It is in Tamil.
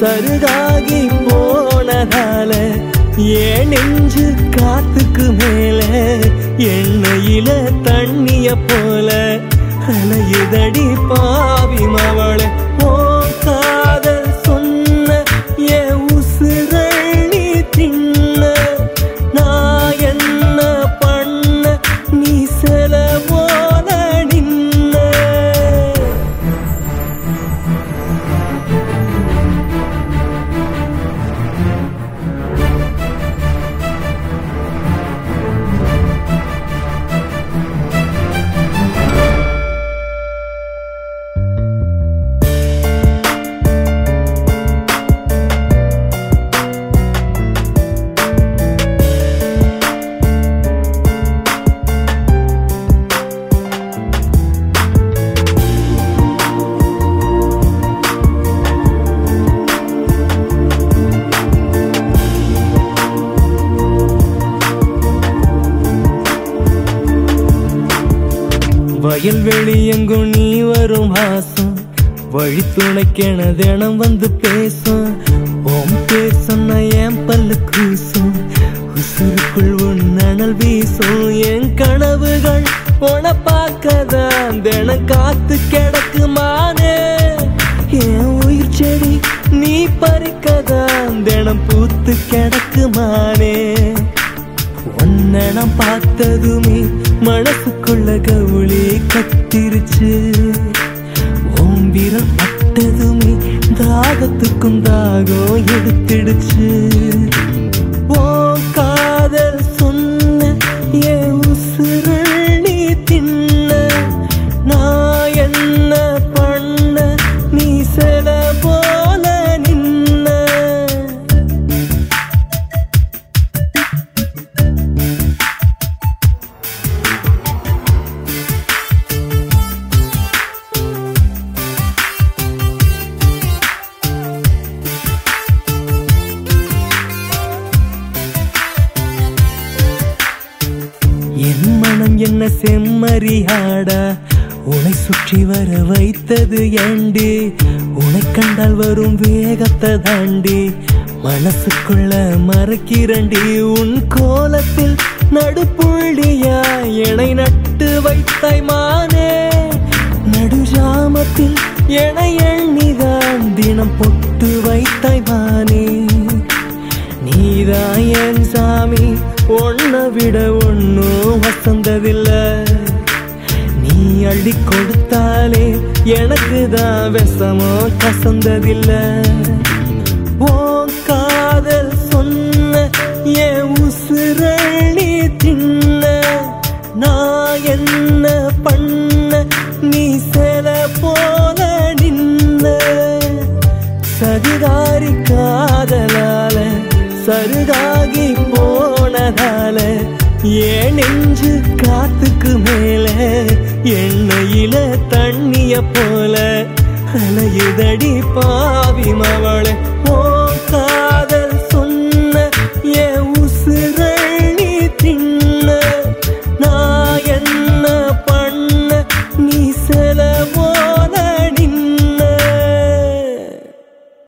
சருகாகி போனதால ஏன் நெஞ்சு காத்துக்கு மேல எண்ணெயில தண்ணிய போல அலையுதடி பாவி மவள ஓ காதல் சொன்ன என் உசுரள்ளி தின்ன நான் என்ன பண்ண நீ செல போல நின்ன வயல்வெளி எங்கும் நீ வரும் வாசம் வழி துணைக்கென தினம் வந்து பேசும் ஓம் பேர் சொன்ன என் பல்லு கூசும் உசுருக்குள் உன் அனல் வீசும் என் கனவுகள் உன பார்க்கதான் தினம் காத்து கிடக்குமானே என் உயிர் செடி நீ பறிக்கதான் தினம் பூத்து கிடக்குமானே உன்னை நான் பார்த்ததுமே மனசுக்குள்ள கவுளி கத்திருச்சு உன் விரல் பட்டதுமே தாகத்துக்கும் தாகம் எடுத்துடுச்சு உன் காதல் சொன்ன என் உசுரல் நீ தின்ன நான் என்ன பண்ண நீ செல போல நின்ன என் மனம் என்ன செம்மறியாடா உன்னை சுற்றி வர வைத்தது ஏண்டி உன்னை கண்டால் வரும் வேகத்தை தாண்டி மனசுக்குள்ள மறக்கிறண்டி உன் கோலத்தில் நடுப்புள்ளியா என்னை நட்டு வைத்தாய் மானே நடுஜாமத்தில் என எண்ணிதான் தினம் பொட்டு வைத்தாய் மானே நீதான் என் சாமி உன்னை விட ஒன்னும் வசந்ததில்ல நீ அள்ளி கொடுத்தாலே எனக்கு தான் விஷமோ கசந்ததில்ல உன் காதல் சொன்ன என் உசுரளி தின்ன நான் என்ன பண்ண நீ செல போல நின்ன சதிகாரி காதலால சருகாகி போனதால ஏன் நெஞ்சு காத்துக்கு மேல எண்ணெயில தண்ணிய போல அலையுதடி பாவி மவள ஓ